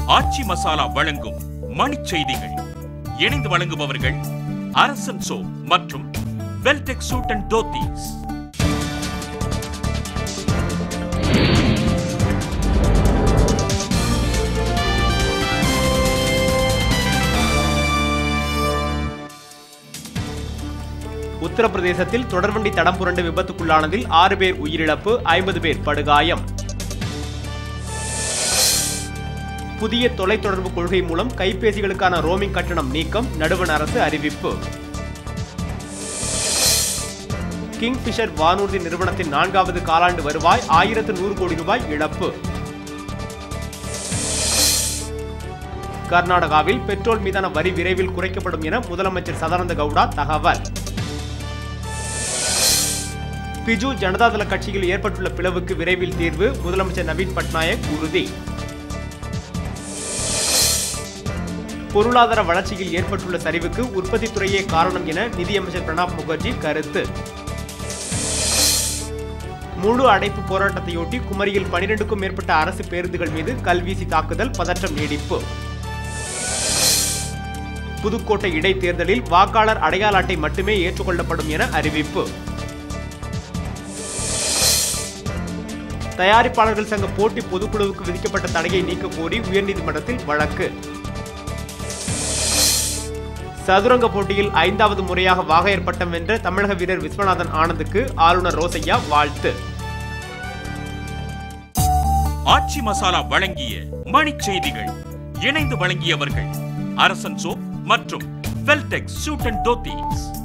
ஆச்சி மசாலா வழங்கும் மணிச் செய்திகள் இணைந்து வழங்குபவர்கள் அரசன் சோ மற்றும் வெல்டெக் சூட் அண்ட் தோத்தீஸ் உத்தரப்பிரதேசத்தில் தொடர்வண்டி தடம் புரண்டு விபத்துக்குள்ளானதில் ஆறு பேர் உயிரிழப்பு ஐம்பது பேர் படுகாயம் புதிய தொலைத்தொடர்பு கொள்கை மூலம் கைபேசிகளுக்கான ரோமிங் கட்டணம் நீக்கம் நடுவண் அரசு அறிவிப்பு கிங்ஃபிஷர் வானூர்தி நிறுவனத்தின் நான்காவது காலாண்டு வருவாய் ஆயிரத்து நூறு கோடி ரூபாய் இழப்பு கர்நாடகாவில் பெட்ரோல் மீதான வரி விரைவில் குறைக்கப்படும் என முதலமைச்சர் சதானந்த கவுடா தகவல் பிஜு ஜனதாதள கட்சியில் ஏற்பட்டுள்ள பிளவுக்கு விரைவில் தீர்வு முதலமைச்சர் நவீன் பட்நாயக் உறுதி பொருளாதார வளர்ச்சியில் ஏற்பட்டுள்ள சரிவுக்கு உற்பத்தி துறையே காரணம் என நிதியமைச்சர் பிரணாப் முகர்ஜி கருத்து முழு அடைப்பு போராட்டத்தையொட்டி குமரியில் பனிரெண்டுக்கும் மேற்பட்ட அரசு பேருந்துகள் மீது கல்வீசி தாக்குதல் பதற்றம் நீடிப்பு புதுக்கோட்டை இடைத்தேர்தலில் வாக்காளர் அடையாள அட்டை மட்டுமே ஏற்றுக்கொள்ளப்படும் என அறிவிப்பு தயாரிப்பாளர்கள் சங்க போட்டி பொதுக்குழுவுக்கு விதிக்கப்பட்ட தடையை நீக்க கோரி உயர்நீதிமன்றத்தில் வழக்கு சதுரங்க போட்டியில் ஐந்தாவது முறையாக வாகையர் பட்டம் வென்ற தமிழக வீரர் விஸ்வநாதன் ஆனந்துக்கு ஆளுநர் ரோசையா வாழ்த்து ஆச்சி மசாலா வழங்கிய மணிச் செய்திகள் இணைந்து வழங்கியவர்கள் அரசன் சோ மற்றும் வெல்டெக் சூட் அண்ட் தோத்தீஸ்